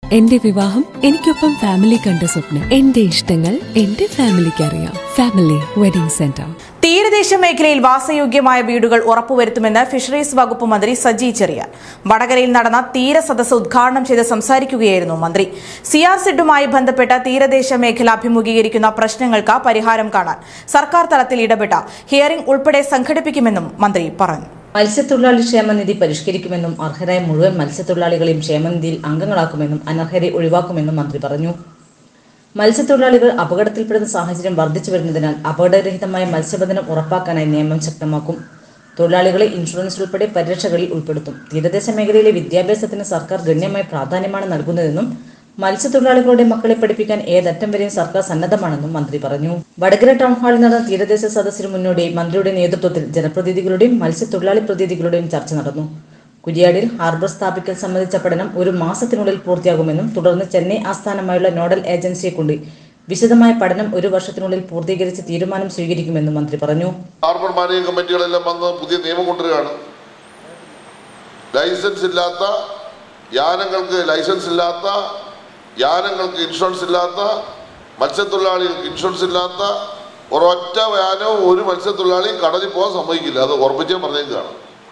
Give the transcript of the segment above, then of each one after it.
എന്റെ വിവാഹം എനിക്കൊപ്പം ഫാമിലി കണ്ട സ്വപ്നം എന്റെ ഇഷ്ടങ്ങൾ എന്റെ ഫാമിലിക്ക് അറിയാം ഫാമിലി വെഡിംഗ് സെന്റർ തീരദേശ മേഖലയിൽ വാസയോഗ്യമായ വീടുകൾ ഉറപ്പുവരുത്തുമെന്ന് ഫിഷറീസ് വകുപ്പ് മന്ത്രി സജി ചെറിയാൻ വടകരയിൽ നടന്ന തീരസദസ് ഉദ്ഘാടനം ചെയ്ത് സംസാരിക്കുകയായിരുന്നു മന്ത്രി സിയാർ സിഡുമായി ബന്ധപ്പെട്ട തീരദേശ മേഖല അഭിമുഖീകരിക്കുന്ന പ്രശ്നങ്ങൾക്ക് പരിഹാരം കാണാൻ സർക്കാർ തലത്തിൽ ഇടപെട്ട ഹിയറിംഗ് ഉൾപ്പെടെ സംഘടിപ്പിക്കുമെന്നും മന്ത്രി പറഞ്ഞു മത്സ്യത്തൊഴിലാളി ക്ഷേമനിധി പരിഷ്കരിക്കുമെന്നും അർഹരായ മുഴുവൻ മത്സ്യത്തൊഴിലാളികളെയും ക്ഷേമനിധിയിൽ അംഗങ്ങളാക്കുമെന്നും അനർഹരെ ഒഴിവാക്കുമെന്നും മന്ത്രി പറഞ്ഞു മത്സ്യത്തൊഴിലാളികൾ അപകടത്തിൽപ്പെടുന്ന സാഹചര്യം വർദ്ധിച്ചു വരുന്നതിനാൽ അപകടരഹിതമായ മത്സ്യബന്ധനം ഉറപ്പാക്കാനായി നിയമം ശക്തമാക്കും തൊഴിലാളികളെ ഇൻഷുറൻസ് ഉൾപ്പെടെ പരിരക്ഷകളിൽ ഉൾപ്പെടുത്തും തീരദേശ മേഖലയിലെ വിദ്യാഭ്യാസത്തിന് സർക്കാർ ഗണ്യമായ പ്രാധാന്യമാണ് നൽകുന്നതെന്നും മത്സ്യത്തൊഴിലാളികളുടെ മക്കളെ പഠിപ്പിക്കാൻ ഏതറ്റം വരെയും സർക്കാർ സന്നദ്ധമാണെന്നും മന്ത്രി പറഞ്ഞു വടകര ടൗൺ ഹാളിൽ നടന്ന തീരദേശ സദസ്സിന് മുന്നോടിയായി മന്ത്രിയുടെ നേതൃത്വത്തിൽ ജനപ്രതിനിധികളുടെയും മത്സ്യത്തൊഴിലാളി പ്രതിനിധികളുടെയും ചർച്ച നടന്നു കുരിയാടിൽ ഹാർബർ സ്ഥാപിക്കൽ സംബന്ധിച്ച പഠനം ഒരു മാസത്തിനുള്ളിൽ പൂർത്തിയാകുമെന്നും തുടർന്ന് ചെന്നൈ ആസ്ഥാനമായുള്ള നോഡൽ ഏജൻസിയെ കൊണ്ട് വിശദമായ പഠനം ഒരു വർഷത്തിനുള്ളിൽ പൂർത്തീകരിച്ച് തീരുമാനം സ്വീകരിക്കുമെന്നും മന്ത്രി പറഞ്ഞു ഹാർബർ മാനേജിംഗ് കമ്മിറ്റികളെല്ലാം വന്ന് പുതിയ നിയമം കൊണ്ടുവരികയാണ് ലൈസൻസ് ഇല്ലാത്ത യാനങ്ങൾക്ക് ലൈസൻസ് ഇല്ലാത്ത യാനങ്ങൾക്ക് ഇൻഷുറൻസ് ഇല്ലാത്ത മത്സ്യത്തൊഴിലാളികൾക്ക് ഇൻഷുറൻസ് ഇല്ലാത്ത ഒരൊറ്റ യാനവും ഒരു മത്സ്യത്തൊഴിലാളിയും കടലിൽ പോകാൻ സമ്മതിക്കില്ല അത് ഉറപ്പിച്ചേ പറഞ്ഞേക്കാണ്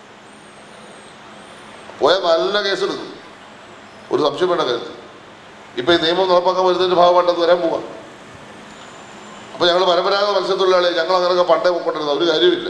പോയാൽ നല്ല കേസെടുക്കും ഒരു സംശയം വേണ്ട കാര്യത്തിൽ ഇപ്പം ഈ നിയമം നടപ്പാക്കാൻ വരുന്നതിൻ്റെ ഭാഗമായിട്ടത് വരാൻ പോവാം അപ്പോൾ ഞങ്ങൾ പരമ്പരാഗത മത്സ്യത്തൊഴിലാളി ഞങ്ങൾ അങ്ങനെയൊക്കെ പണ്ടേ പോയിക്കൊണ്ടിരുന്ന ഒരു കാര്യമില്ല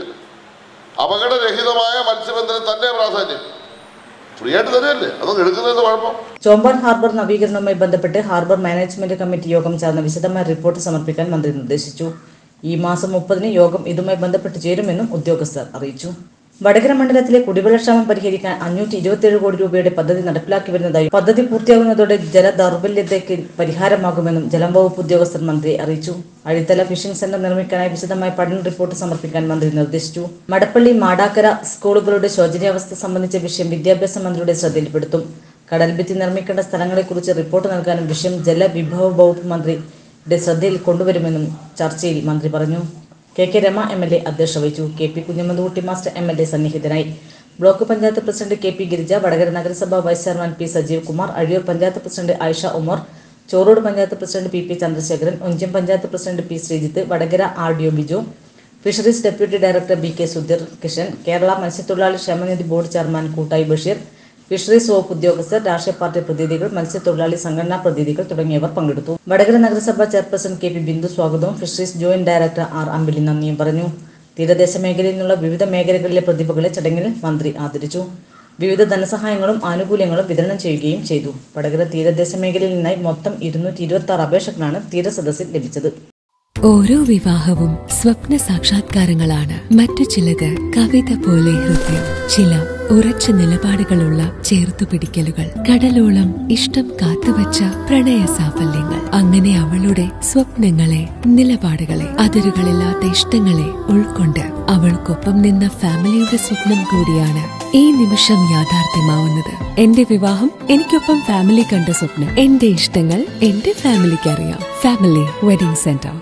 അപകടരഹിതമായ മത്സ്യബന്ധനം തന്നെ പ്രാധാന്യം ഫ്രീ ആയിട്ട് തന്നെയല്ലേ അതൊന്നും എടുക്കുന്നതിന് കുഴപ്പം ചോമ്പാൻ ഹാർബർ നവീകരണവുമായി ബന്ധപ്പെട്ട് ഹാർബർ മാനേജ്മെന്റ് കമ്മിറ്റി യോഗം ചേർന്ന് വിശദമായ റിപ്പോർട്ട് സമർപ്പിക്കാൻ മന്ത്രി നിർദ്ദേശിച്ചു ഈ മാസം മുപ്പതിന് യോഗം ഇതുമായി ബന്ധപ്പെട്ട് ചേരുമെന്നും ഉദ്യോഗസ്ഥർ അറിയിച്ചു വടകര മണ്ഡലത്തിലെ കുടിവെള്ളക്ഷാമം പരിഹരിക്കാൻ അഞ്ഞൂറ്റി ഇരുപത്തിയേഴ് കോടി രൂപയുടെ പദ്ധതി നടപ്പിലാക്കി വരുന്നതായും പദ്ധതി പൂർത്തിയാകുന്നതോടെ ജല ദൗർബല്യതയ്ക്ക് പരിഹാരമാകുമെന്നും ജലം വകുപ്പ് ഉദ്യോഗസ്ഥർ മന്ത്രിയെ അറിയിച്ചു അഴിത്തല ഫിഷിംഗ് സെന്റർ നിർമ്മിക്കാനായി വിശദമായ പഠന റിപ്പോർട്ട് സമർപ്പിക്കാൻ മന്ത്രി നിർദ്ദേശിച്ചു മടപ്പള്ളി മാടാക്കര സ്കൂളുകളുടെ ശോചനീയാവസ്ഥ സംബന്ധിച്ച വിഷയം വിദ്യാഭ്യാസ മന്ത്രിയുടെ ശ്രദ്ധയിൽപ്പെടുത്തും കടൽഭിത്തി നിർമ്മിക്കേണ്ട സ്ഥലങ്ങളെക്കുറിച്ച് റിപ്പോർട്ട് നൽകാനും വിഷയം ജലവിഭവ വകുപ്പ് മന്ത്രിയുടെ ശ്രദ്ധയിൽ കൊണ്ടുവരുമെന്നും ചർച്ചയിൽ മന്ത്രി പറഞ്ഞു K K Rama M L A അധ്യക്ഷത വഹിച്ചു K P Kunhammadkutty master M L A സന്നിഹിതനായി block panchayat president K P Girija Vadakara നഗരസഭ vice chairman P Sajeev Kumar Azhiyur panchayat president Ayisha Umar Chorode panchayat president P P Chandrasekharan Onchiyam panchayat president P Sreejith Vadakara R D O Biju fisheries deputy director B K Sudheer Kishan Kerala മത്സ്യത്തൊഴിലാളി ക്ഷേമനിധി board chairman കൂട്ടായി Basheer fisheries വകുപ്പ് ഉദ്യോഗസ്ഥർ രാഷ്ട്രീയ പാർട്ടി പ്രതിനിധികൾ മത്സ്യത്തൊഴിലാളി സംഘടനാ പ്രതിനിധികൾ തുടങ്ങിയവർ പങ്കെടുത്തു വടകര നഗരസഭ ചെയർപേഴ്സൺ കെ പി ബിന്ദു സ്വാഗതവും fisheries joint director R Ambili നന്ദിയും പറഞ്ഞു തീരദേശ മേഖലയിൽ നിന്നുള്ള വിവിധ മേഖലകളിലെ പ്രതിഭകളെ ചടങ്ങിൽ മന്ത്രി ആദരിച്ചു വിവിധ ധനസഹായങ്ങളും ആനുകൂല്യങ്ങളും വിതരണം ചെയ്യുകയും ചെയ്തു വടകര തീരദേശ മേഖലയിൽ നിന്നായി മൊത്തം ഇരുന്നൂറ്റി ഇരുപത്തി ആറ് അപേക്ഷകളാണ് തീരസദസ്സിൽ ലഭിച്ചത് ഓരോ വിവാഹവും സ്വപ്ന സാക്ഷാത്കാരങ്ങളാണ് മറ്റു ചിലത് കവിത പോലെ ഹൃദയം ചില ഉറച്ച നിലപാടുകളുള്ള ചേർത്തുപിടിക്കലുകൾ കടലോളം ഇഷ്ടം കാത്തുവച്ച പ്രണയ സാഫല്യങ്ങൾ അങ്ങനെ അവളുടെ സ്വപ്നങ്ങളെ നിലപാടുകളെ അതിരുകളില്ലാത്ത ഇഷ്ടങ്ങളെ ഉൾക്കൊണ്ട് അവൾക്കൊപ്പം നിന്ന ഫാമിലിയുടെ സ്വപ്നം കൂടിയാണ് ഈ നിമിഷം യാഥാർത്ഥ്യമാവുന്നത് എന്റെ വിവാഹം എനിക്കൊപ്പം ഫാമിലി കണ്ട സ്വപ്നം എന്റെ ഇഷ്ടങ്ങൾ എന്റെ ഫാമിലിക്ക് അറിയാം ഫാമിലി വെഡിംഗ് സെന്റർ